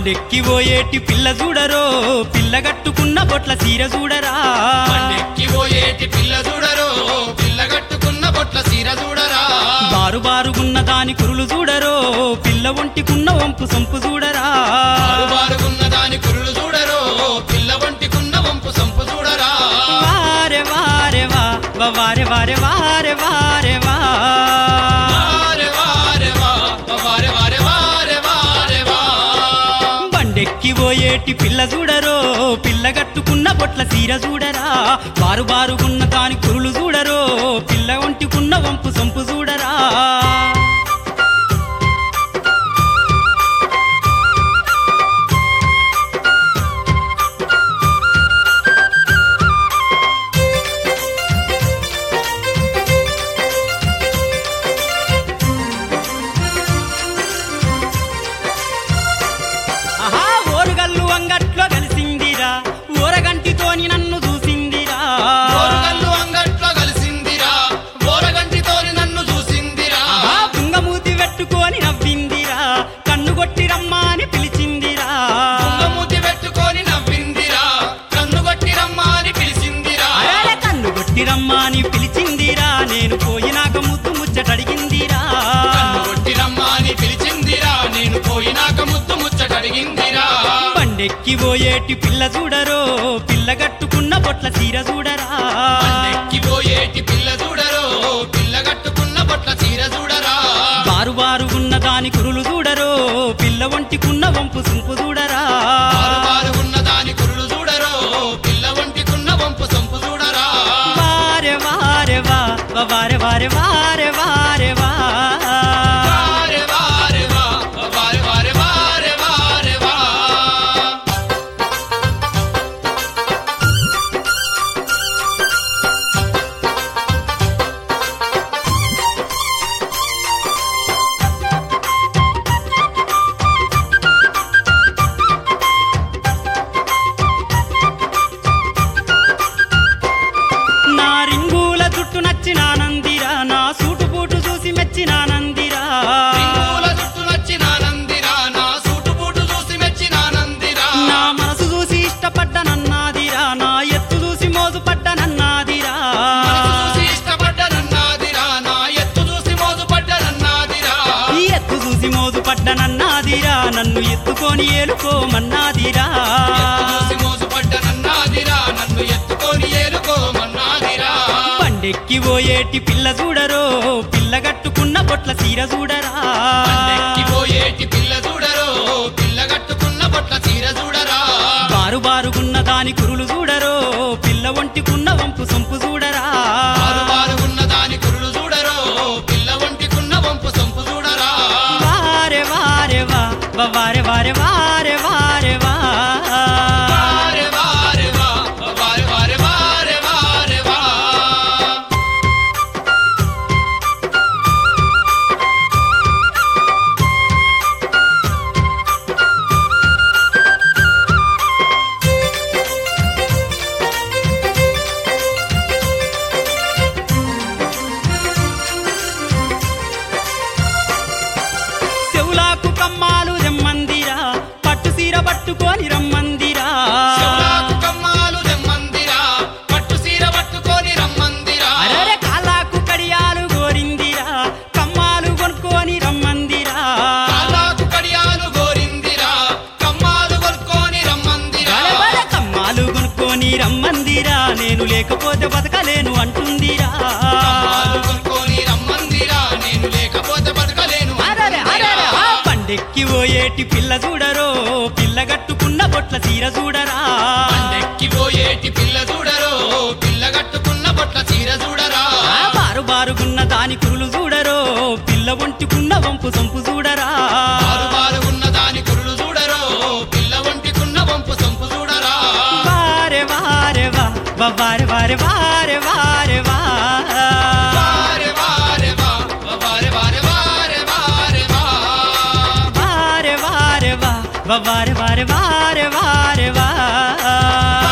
బండెక్కి పోయేటి పిల్ల చూడరో పిల్ల కట్టుకున్న బొట్ల సీర చూడరా పండెక్కి పోయేటి పిల్ల చూడరో పిల్ల కట్టుకున్న బొట్ల సీర చూడరా బారు బారుగున్న దాని కురులు చూడరో పిల్ల ఒంటికున్న వంపు సొంపు చూడరా బారుబారుగున్న దాని కురులు చూడరో పిల్ల వంటికున్న వంపు సంపు చూడరా వారే వారే వా వా వారే వారే వారే వారే వా వారే వారే వా, వారే వారే వారే వారే వా. బండెక్కి పోయేటి పిల్ల చూడరో పిల్ల కట్టుకున్న బొట్ల సీర చూడరా బారు బారుగున్న దాని కురులు చూడరో పిల్ల ఒంటికున్న వంపు సొంపు చూడరా ఆహా ఓరుగల్లు అంగట్లో కలిసిందిరా ఊరగంటితోని నన్ను చూసిందిరా ఓరుగల్లు అంగట్లో కలిసిందిరా ఓరగంటితోని నన్ను చూసిందిరా ఆహా తుంగమూతి పెట్టుకొని నవ్విందిరా కన్ను కొట్టి రమ్మా అని పిలిచిందిరా మూతి పెట్టుకొని నవ్విందిరా కన్ను కొట్టి రమ్మా అని పిలిచిందిరా అరే కన్ను కొట్టి రమ్మా అని పిలిచిందిరా నేను పోయినాక ముద్దు ముచ్చటడిగిందిరా కన్ను కొట్టి రమ్మా అని పిలిచిందిరా నేను పోయినాక ముద్దు ముచ్చటడిగిందిరా బండెక్కి పోయేటి పిల్ల చూడరో పిల్ల కట్టుకున్న బొట్ల సీర చూడరా పండెక్కి పోయేటి పిల్ల చూడరో పిల్ల కట్టుకున్న బొట్ల చీర చూడరా బారు బారుగున్న దాని కురులు చూడరో పిల్ల ఒంటికున్న వంపు సుంపు చూడరా బారు బారు ఉన్న దాని కురులు చూడరో పిల్ల వంటికున్న వంపు సంపు చూడరా వారే వారే వా వా వారే వారే వారే వారే వా వారే వారే వా వారే వారే వారే వారే వా నా రింగుల జుట్టు నచ్చినానందిరా నా సూటు బూటు చూసి మెచ్చినానందిరా రింగుల జుట్టు నచ్చినానందిరా నా సూటు బూటు చూసి మెచ్చినానందిరా నా మనసు చూసి ఇష్టపడ్డనన్నాదిరా నా ఎత్తు చూసి మోజుపడ్డనన్నాదిరా మనసు చూసి ఇష్టపడ్డనన్నాదిరా నా ఎత్తు చూసి మోజుపడ్డనన్నాదిరా ఈ ఎత్తు చూసి మోజుపడ్డనన్నాదిరా నన్ను ఎత్తుకొని ఏలుకోమన్నాదిరా ఎత్తు చూసి మోజుపడ్డనన్నాదిరా నన్ను ఎత్తుకొని ఏలుకోమన్నాదిరా బండెక్కి పోయేటి పిల్ల చూడరో పిల్ల కట్టుకున్న బొట్ల సీర చూడరా పండెక్కి పోయేటి పిల్ల చూడరో పిల్ల కట్టుకున్న బొట్ల చీర చూడరా బారు బారుగున్న దాని కురులు చూడరో పిల్ల ఒంటికున్న వంపు సొంపు చూడరా బారు బారు ఉన్న దాని కురులు చూడరో పిల్ల వంటికున్న వంపు సంపు చూడరా వారే వారే వా వా వారే వారే వారే వారే వా వారే వారే వా వారే వారే వారే వారే వా చెవులాకు కమ్మాలు రెమ్మందిరా పట్టు సీర పట్టుకొని రమ్మందిరా చెవులాకు కమ్మాలు దెమ్మందిరా పట్టు సీర పట్టుకొని రమ్మందిరా అరరే కాలాకు కడియాలు గోరిందిరా కమ్మాలు కొనుక్కొని రమ్మందిరా కాళ్ళకు కడియాలు గోరిందిరా కమ్మాలు కొనుక్కొని రమ్మందిరా బలే బలే కమ్మాలు కొనుక్కొని రమ్మందిరా నేను లేకపోతే బతకలేను అంటుందిరా కమ్మాలు కొనుక్కొని రమ్మందిరా నేను లేకపోతే బతకలేను అరరే అరరే ఆ పండెక్కి పోయేటి పిల్ల చూడరో పిల్ల కట్టుకున్న బొట్ల సీర చూడరా పండెక్కి పోయేటి పిల్ల చూడరో పిల్ల కట్టుకున్న బొట్ల చీర చూడరా ఆ బారు బారుగున్న దాని కురులు చూడరో పిల్ల ఒంటికున్న వంపు సొంపు చూడరా బారు బారు ఉన్న దాని కురులు చూడరో పిల్ల వంటికున్న వంపు సంపు చూడరా వారే వారే వా వా వారే వారే వారే వారే వా వారే వారే వా వారే వారే వారే వారే వా వారే వారే వా వా వారే వారే వారే వారే వా